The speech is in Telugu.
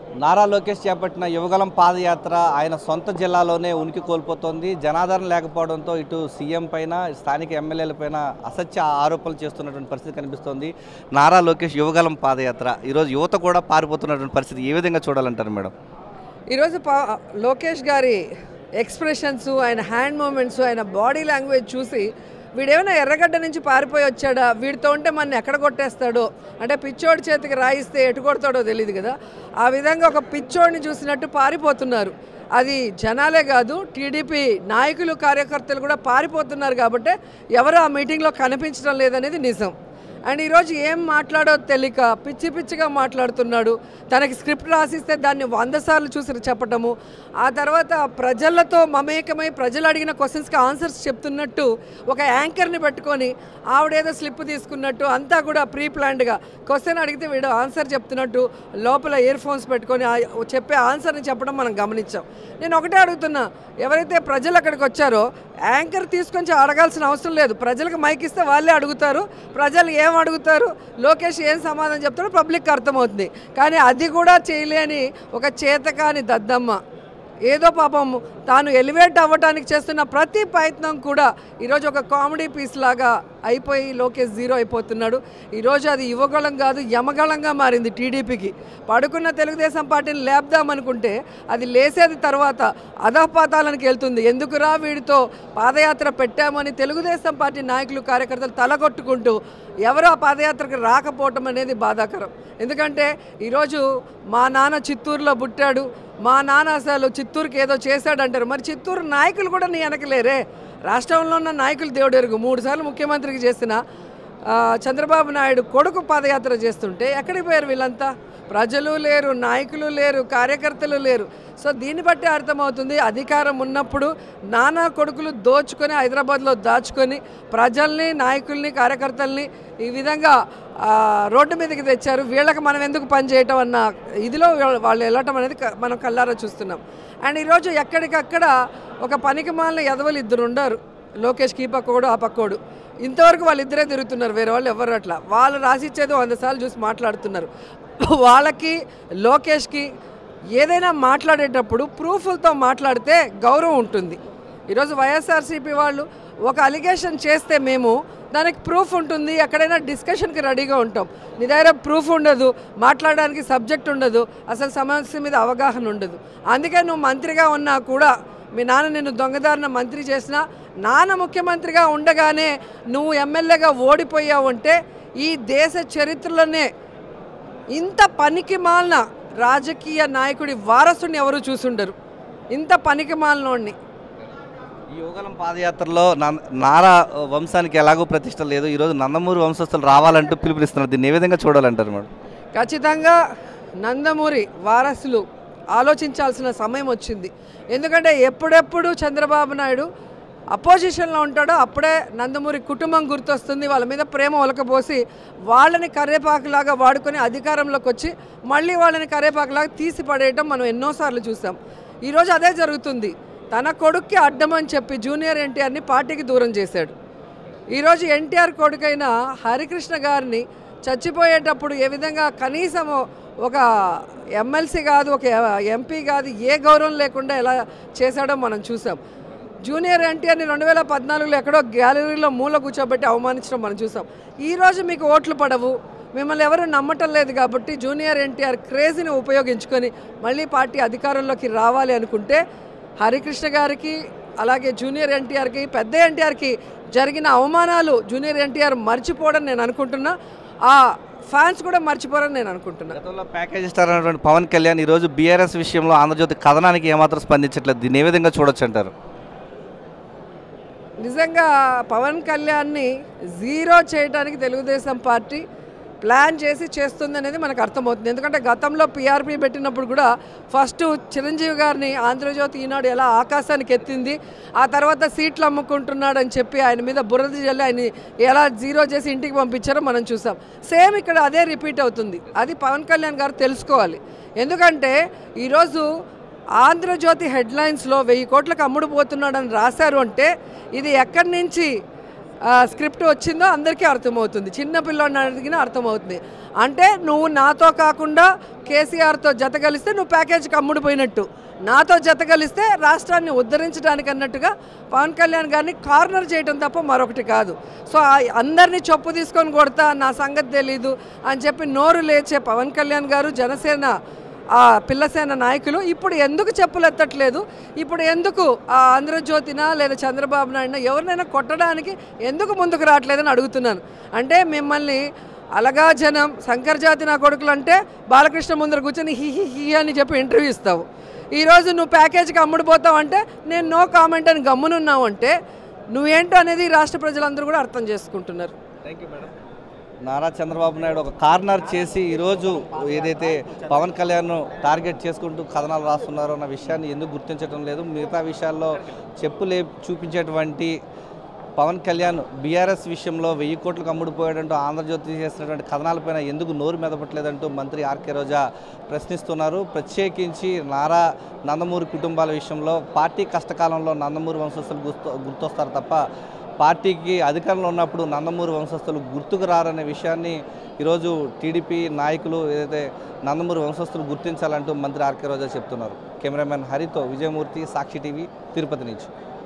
నారా లోకేష్ చేపట్టిన యువగలం పాదయాత్ర ఆయన సొంత జిల్లాలోనే ఉనికి కోల్పోతోంది జనాదరణ లేకపోవడంతో ఇటు సీఎం పైన స్థానిక ఎమ్మెల్యేల పైన అసత్య ఆరోపణలు చేస్తున్నటువంటి పరిస్థితి కనిపిస్తోంది నారా లోకేష్ యువగలం పాదయాత్ర ఈరోజు యువత కూడా పారిపోతున్నటువంటి పరిస్థితి ఏ విధంగా చూడాలంటారు మేడం ఈరోజు పా లోకేష్ గారి ఎక్స్ప్రెషన్స్ ఆయన హ్యాండ్ మూమెంట్స్ ఆయన బాడీ లాంగ్వేజ్ చూసి వీడేమైనా ఎర్రగడ్డ నుంచి పారిపోయి వచ్చాడా వీడితో ఉంటే మన ఎక్కడ కొట్టేస్తాడో అంటే పిచ్చోడి చేతికి రాయిస్తే ఎటు కొడతాడో తెలియదు కదా ఆ విధంగా ఒక పిచ్చోడిని చూసినట్టు పారిపోతున్నారు అది జనాలే కాదు టీడీపీ నాయకులు కార్యకర్తలు కూడా పారిపోతున్నారు కాబట్టి ఎవరు ఆ మీటింగ్లో కనిపించడం లేదనేది నిజం అండ్ ఈరోజు ఏం మాట్లాడో తెలియక పిచ్చి పిచ్చిగా మాట్లాడుతున్నాడు తనకి స్క్రిప్ట్ రాసిస్తే దాన్ని వంద సార్లు చూసి చెప్పటము ఆ తర్వాత ప్రజలతో మమేకమై ప్రజలు అడిగిన క్వశ్చన్స్కి ఆన్సర్స్ చెప్తున్నట్టు ఒక యాంకర్ని పెట్టుకొని ఆవిడేదో స్లిప్ తీసుకున్నట్టు అంతా కూడా ప్రీ ప్లాన్డ్గా క్వశ్చన్ అడిగితే వీడు ఆన్సర్ చెప్తున్నట్టు లోపల ఇయర్ ఫోన్స్ పెట్టుకొని ఆ చెప్పే ఆన్సర్ని చెప్పడం మనం గమనించాం నేను ఒకటే అడుగుతున్నా ఎవరైతే ప్రజలు అక్కడికి వచ్చారో యాంకర్ తీసుకొని అడగాల్సిన అవసరం లేదు ప్రజలకు మైక్ ఇస్తే వాళ్ళే అడుగుతారు ప్రజలు ఏం అడుగుతారు లోకేష్ ఏం సమాధానం చెప్తాడో పబ్లిక్ అర్థమవుతుంది కానీ అది కూడా చేయలేని ఒక చేతకాని దద్దమ్మ ఏదో పాపం తాను ఎలివేట్ అవ్వడానికి చేస్తున్న ప్రతి ప్రయత్నం కూడా ఈరోజు ఒక కామెడీ పీస్ లాగా అయిపోయి లోకేష్ జీరో అయిపోతున్నాడు ఈరోజు అది యువగళం కాదు యమగళంగా మారింది టీడీపీకి పడుకున్న తెలుగుదేశం పార్టీని లేపుదామనుకుంటే అది లేసేది తర్వాత అధపాతాలనికి వెళ్తుంది ఎందుకురా వీడితో పాదయాత్ర పెట్టామని తెలుగుదేశం పార్టీ నాయకులు కార్యకర్తలు తలగొట్టుకుంటూ ఎవరు ఆ పాదయాత్రకు రాకపోవటం అనేది బాధాకరం ఎందుకంటే ఈరోజు మా నాన్న చిత్తూరులో పుట్టాడు మా నాన్న అసలు చిత్తూరుకి ఏదో చేశాడంటారు మరి చిత్తూరు నాయకులు కూడా నీ వెనకలేరే రాష్ట్రంలో ఉన్న నాయకులు దేవుడు ఎరుగు మూడు సార్లు ముఖ్యమంత్రికి చేసిన ఆ, చంద్రబాబు నాయుడు కొడుకు పాదయాత్ర చేస్తుంటే ఎక్కడికి పోయారు వీళ్ళంతా ప్రజలు లేరు నాయకులు లేరు కార్యకర్తలు లేరు సో దీన్ని బట్టి అర్థమవుతుంది అధికారం ఉన్నప్పుడు నానా కొడుకులు దోచుకొని హైదరాబాద్లో దాచుకొని ప్రజల్ని నాయకుల్ని కార్యకర్తల్ని ఈ విధంగా ఆ, రోడ్డు మీదకి తెచ్చారు వీళ్ళకి మనం ఎందుకు పని చేయటం అన్న ఇదిలో వా- వాళ్ళు వెళ్ళటం అనేది క- మనం కల్లారా చూస్తున్నాం అండ్ ఈరోజు ఎక్కడికక్కడ ఒక పనికి మాలిన ఎదవలు ఇద్దరు ఉండారు లోకేష్కి ఈ పక్కోడు ఆ పక్కోడు ఇంతవరకు వాళ్ళిద్దరే తిరుగుతున్నారు వేరే వాళ్ళు ఎవరు అట్లా వాళ్ళు రాసిచ్చేది వంద సార్లు చూసి మాట్లాడుతున్నారు వాళ్ళకి లోకేష్కి ఏదైనా మాట్లాడేటప్పుడు ప్రూఫ్లతో మాట్లాడితే గౌరవం ఉంటుంది ఈరోజు వైఎస్ఆర్సీపీ వాళ్ళు ఒక అలిగేషన్ చేస్తే మేము దానికి ప్రూఫ్ ఉంటుంది ఎక్కడైనా డిస్కషన్కి రెడీగా ఉంటాం నీ దగ్గర ప్రూఫ్ ఉండదు మాట్లాడడానికి సబ్జెక్ట్ ఉండదు అసలు సమస్య మీద అవగాహన ఉండదు అందుకే నువ్వు మంత్రిగా ఉన్నా కూడా మీ నాన్న నిన్ను దొంగదారిన మంత్రి చేసినా నాన్న ముఖ్యమంత్రిగా ఉండగానే నువ్వు ఎమ్మెల్యేగా ఓడిపోయావు అంటే ఈ దేశ చరిత్రలోనే ఇంత పనికి మాలిన రాజకీయ నాయకుడి వారసుని ఎవరు చూసుండరు ఇంత పనికి మాలినోడిని ఈ యువగలం పాదయాత్రలో నం- నారా వంశానికి ఎలాగో ప్రతిష్ట లేదు ఈరోజు నందమూరి వంశస్థులు రావాలంటూ పిలుపునిస్తున్నారు దీన్ని ఏ విధంగా చూడాలంటారు మేడం ఖచ్చితంగా నందమూరి వారసులు ఆలోచించాల్సిన సమయం వచ్చింది ఎందుకంటే ఎప్పుడెప్పుడు చంద్రబాబు నాయుడు అపోజిషన్లో ఉంటాడో అప్పుడే నందమూరి కుటుంబం గుర్తొస్తుంది వాళ్ళ మీద ప్రేమ ఒలకబోసి వాళ్ళని కరేపాకులాగా వాడుకొని అధికారంలోకి వచ్చి మళ్ళీ వాళ్ళని కరేపాకులాగా తీసి పడేయటం మనం ఎన్నోసార్లు చూసాం ఈరోజు అదే జరుగుతుంది తన కొడుక్కి అడ్డం అని చెప్పి జూనియర్ ఎన్టీఆర్ని పార్టీకి దూరం చేశాడు ఈరోజు ఎన్టీఆర్ కొడుకైన హరికృష్ణ గారిని చచ్చిపోయేటప్పుడు ఏ విధంగా కనీసము ఒక ఎమ్మెల్సీ కాదు ఒక ఎంపీ కాదు ఏ గౌరవం లేకుండా ఎలా చేశాడో మనం చూసాం జూనియర్ ఎన్టీఆర్ని రెండు వేల పద్నాలుగులో ఎక్కడో గ్యాలరీలో మూల కూర్చోబెట్టి అవమానించడం మనం చూసాం ఈరోజు మీకు ఓట్లు పడవు మిమ్మల్ని ఎవరు నమ్మటం లేదు కాబట్టి జూనియర్ ఎన్టీఆర్ క్రేజీని ఉపయోగించుకొని మళ్ళీ పార్టీ అధికారంలోకి రావాలి అనుకుంటే హరికృష్ణ గారికి అలాగే జూనియర్ ఎన్టీఆర్కి పెద్ద ఎన్టీఆర్కి జరిగిన అవమానాలు జూనియర్ ఎన్టీఆర్ మర్చిపోవడం నేను అనుకుంటున్నా ఆ ఫ్యాన్స్ కూడా మర్చిపోరని నేను అనుకుంటున్నా గతంలో ప్యాకేజ్ స్టార్ అనేటువంటి పవన్ కళ్యాణ్ ఈరోజు బీఆర్ఎస్ విషయంలో ఆంధ్రజ్యోతి కథనానికి ఏమాత్రం స్పందించట్లేదు దీన్ని ఏ విధంగా చూడొచ్చు అంటారు నిజంగా పవన్ కళ్యాణ్ని జీరో చేయడానికి తెలుగుదేశం పార్టీ ప్లాన్ చేసి చేస్తుంది అనేది మనకు అర్థమవుతుంది ఎందుకంటే గతంలో పీఆర్పీ పెట్టినప్పుడు కూడా ఫస్ట్ చిరంజీవి గారిని ఆంధ్రజ్యోతి ఈనాడు ఎలా ఆకాశానికి ఎత్తింది ఆ తర్వాత సీట్లు అమ్ముకుంటున్నాడు అని చెప్పి ఆయన మీద బురద జల్లి ఆయన ఎలా జీరో చేసి ఇంటికి పంపించారో మనం చూసాం సేమ్ ఇక్కడ అదే రిపీట్ అవుతుంది అది పవన్ కళ్యాణ్ గారు తెలుసుకోవాలి ఎందుకంటే ఈరోజు ఆంధ్రజ్యోతి హెడ్లైన్స్లో వెయ్యి కోట్లకు అమ్ముడు పోతున్నాడని రాశారు అంటే ఇది ఎక్కడి నుంచి ఆ, స్క్రిప్ట్ వచ్చిందో అందరికీ అర్థమవుతుంది చిన్న పిల్లోడిని అడిగినా అర్థమవుతుంది అంటే నువ్వు నాతో కాకుండా కేసీఆర్తో జత కలిస్తే నువ్వు ప్యాకేజీకి అమ్ముడు పోయినట్టు నాతో జత కలిస్తే రాష్ట్రాన్ని ఉద్ధరించడానికి అన్నట్టుగా పవన్ కళ్యాణ్ గారిని కార్నర్ చేయడం తప్ప మరొకటి కాదు సో ఆ- అందరినీ చొప్పు తీసుకొని కొడతా నా సంగతి తెలీదు అని చెప్పి నోరు లేచే పవన్ కళ్యాణ్ గారు జనసేన ఆ పిల్లసేన నాయకులు ఇప్పుడు ఎందుకు చెప్పులు ఎత్తట్లేదు ఇప్పుడు ఎందుకు ఆ ఆంధ్రజ్యోతినా లేదా చంద్రబాబు నాయుడునా ఎవరినైనా కొట్టడానికి ఎందుకు ముందుకు రావట్లేదని అడుగుతున్నాను అంటే మిమ్మల్ని అలగా జనం శంకర్ జాతి నా కొడుకులు అంటే బాలకృష్ణ ముందర కూర్చొని హి హి హి అని చెప్పి ఇంటర్వ్యూ ఇస్తావు ఈరోజు నువ్వు ప్యాకేజీకి అమ్ముడుపోతావు అంటే నేను నో కామెంట్ అని గమ్మునున్నావు అంటే నువ్వేంటో అనేది ఈ రాష్ట్ర ప్రజలందరూ కూడా అర్థం చేసుకుంటున్నారు thank you madam Nara Chandrababu Naidu ఒక కార్నర్ చేసి ఈరోజు ఏదైతే పవన్ కళ్యాణ్ టార్గెట్ చేసుకుంటూ కథనాలు రాస్తున్నారో అన్న విషయాన్ని ఎందుకు గుర్తించడం లేదు మిగతా విషయాల్లో చెప్పులే చూపించేటువంటి పవన్ కళ్యాణ్ బీఆర్ఎస్ విషయంలో వెయ్యి కోట్లకు అమ్ముడుపోయాడంటూ ఆంధ్రజ్యోతి చేసినటువంటి కథనాలపైన ఎందుకు నోరు మెదపట్లేదంటూ మంత్రి ఆర్కే రోజా ప్రశ్నిస్తున్నారు ప్రత్యేకించి నారా నందమూరి కుటుంబాల విషయంలో పార్టీ కష్టకాలంలో నందమూరి వంశస్థులు గుర్తు గుర్తొస్తారు తప్ప పార్టీకి అధికారంలో ఉన్నప్పుడు నందమూరి వంశస్థులు గుర్తుకు రారనే విషయాన్ని ఈరోజు టీడీపీ నాయకులు ఏదైతే నందమూరి వంశస్థులు గుర్తించాలంటూ మంత్రి ఆర్కే రోజా చెప్తున్నారు కెమెరామెన్ హరితో విజయమూర్తి సాక్షి టీవీ తిరుపతి నుంచి